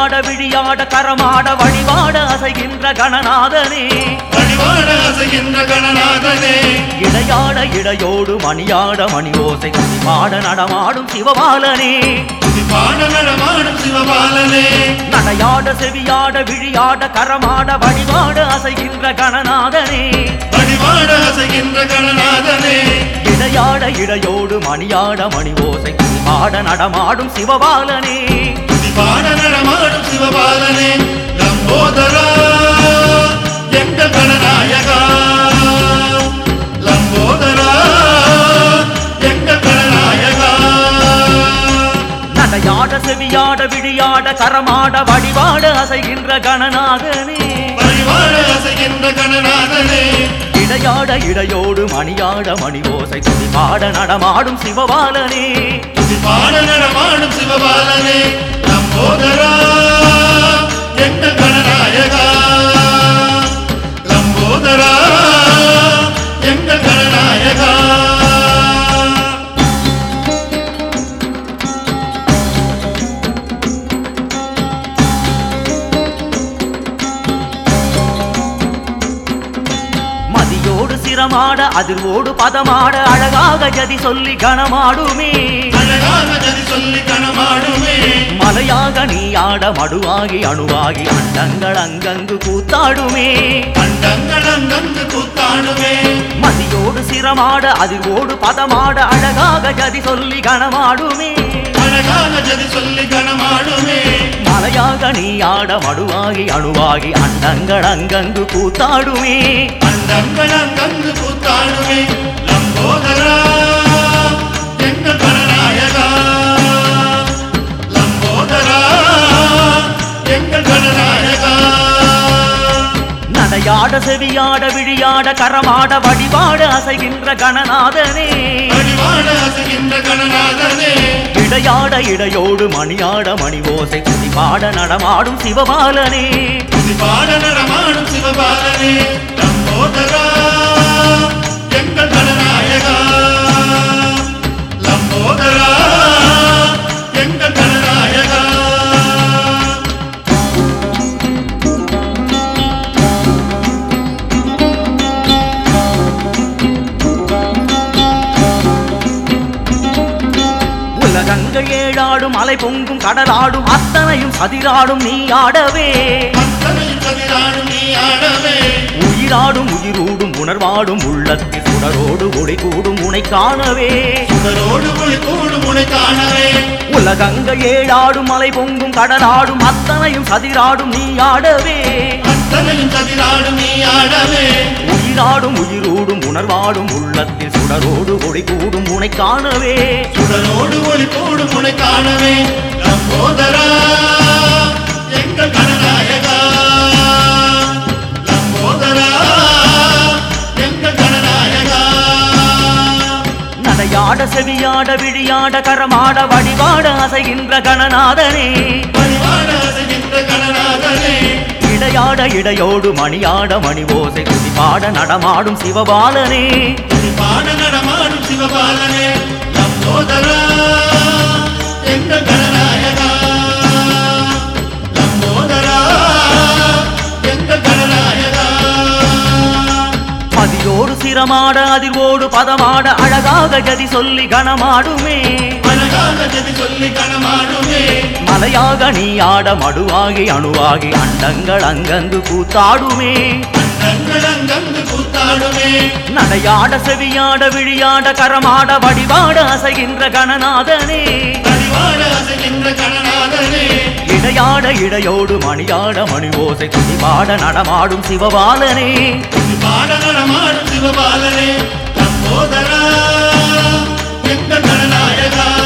இடையாட விழியாட கரமாட வழிபாட அசைகின்ற கணநாதனே வழிபாட அசைகின்ற கணநாதனே இடையாட இடையோடு மணியாட மணி ஓசை பாட நடமாடும் சிவபாலனே பாட நடமாடும் சிவபாலனே நடையாட செவியாட விழியாட கரமாட வழிபாட அசைகின்ற கணநாதனே வழிபாட அசைகின்ற கணநாதனே இடையாட இடையோடு மணியாட மணி ஓசை பாட நடமாடும் சிவபாலனே பாட நடமாடும் சிவபாலனே லம்போதரா எங்கள் கணநாயகா லம்போதரா எங்கள் கணநாயகா நடையாட செவியாட விழியாட கரமாட வழிபாட அசைகின்ற கணநாதனே வழிபாட அசைகின்ற கணநாதனே இடையாட இடையோடு மணியாட மணி ஓசை பாட நடமாடும் சிவபாலனே பாட நடமாடும் சிவபாலனே லம்போதரா எங்கள் கணநாயகா லம்போதரா எங்கள் கணநாயகா மதியோடு சிரமாட அதிர்வோடு பதமாட அழகாக ஜதி சொல்லி கணமாடுமே அழகாக ஜதி சொல்லி கணமாடுமே மலையாக நீயாட மடுவாகி அணுவாகி அண்டங்கள் அங்கங்கு கூத்தாடுமே அண்டங்கள் அங்கங்கு கூத்தாடுமே மதியோடு சிரமாட அதிர்வோடு பதமாட அழகாக ஜதி சொல்லி கணமாடுமே அழகாக ஜதி சொல்லி கணமாடுமே மலையாக நீயாட மடுவாகி அணுவாகி அண்டங்கள் அங்கங்கு கூத்தாடுமே அண்டங்கள் அங்கங்கு கூத்தாடுமே லம்போதரா எங்கள் கணநாயகா லம்போதரா எங்கள் கணநாயகா நடையாட செவியாட விழியாட கரமாட வழிபாட அசைகின்ற கணநாதனே வழிபாட அசைகின்ற கணநாதனே இடையாட இடையோடு மணியாட மணி ஓசை பாட நடமாடும் சிவபாலனே பாட நடமாடும் சிவபாலனே லம்போதரா எங்கள் கணநாயகா லம்போதரா எங்கள் கணநாயகா உலகங்கள் ஏழாடும் அலை பொங்கும் கடலாடும் அத்தனையும் சதிராடும் நீ ஆடவே அத்தனையும் கதிராடும் நீ ஆடவே உயிராடும் உயிரூடும் உணர்வாடும் உள்ளத்தில் சுடரோடு ஒளி கூடும் உனை காணவே சுடரோடு ஒளி கூடு முனை காணவே உலகங்கள் ஏழாடும் அலை பொங்கும் கடலாடும் அத்தனையும் சதிராடும் நீ ஆடவே அத்தனையும் கதிராடும் நீ ஆடவே உயிராடும் உயிரூடும் உணர்வாடும் உள்ளத்தில் சுடரோடு ஒளி கூடும் உனை காணவே சுடரோடு ஒளி கூடு முனை காணவே லம்போதரா எங்கள் கணநாயகா லம்போதரா எங்கள் கணநாயகா நடையாட செவியாட விழியாட கரமாட வழிபாட அசைகின்ற கணநாதனே பரிவாட அசைகின்ற கணநாதனே இடையாட இடையோடு மணியாட மணி ஓசை பாட நடமாடும் சிவபாலனே பாட நடமாடும் சிவபாலனே லம்போதரா எங்கள் கணநாயகா லம்போதரா எங்கள் கணநாயகா மதியோடு சிரமாட அதிர்வோடு பதமாட அழகாக ஜதி சொல்லி கணமாடுமே அழகாக ஜதி சொல்லி கணமாடுமே மலையாக நீயாட மடுவாகி அணுவாகி அண்டங்கள் அங்கங்கு கூத்தாடுமே அண்டங்கள் அங்கங்கு கூத்தாடுமே நடையாட செவியாட விழியாட கரமாட வழிபாட அசைகின்ற கணநாதனே பரிவாட அசைகின்ற கணநாதனே இடையாட இடையோடு மணியாட மணி ஓசை பாட நடமாடும் சிவபாலனே பாட நடமாடும் சிவபாலனே லம்போதரா எங்கள் கணநாயகா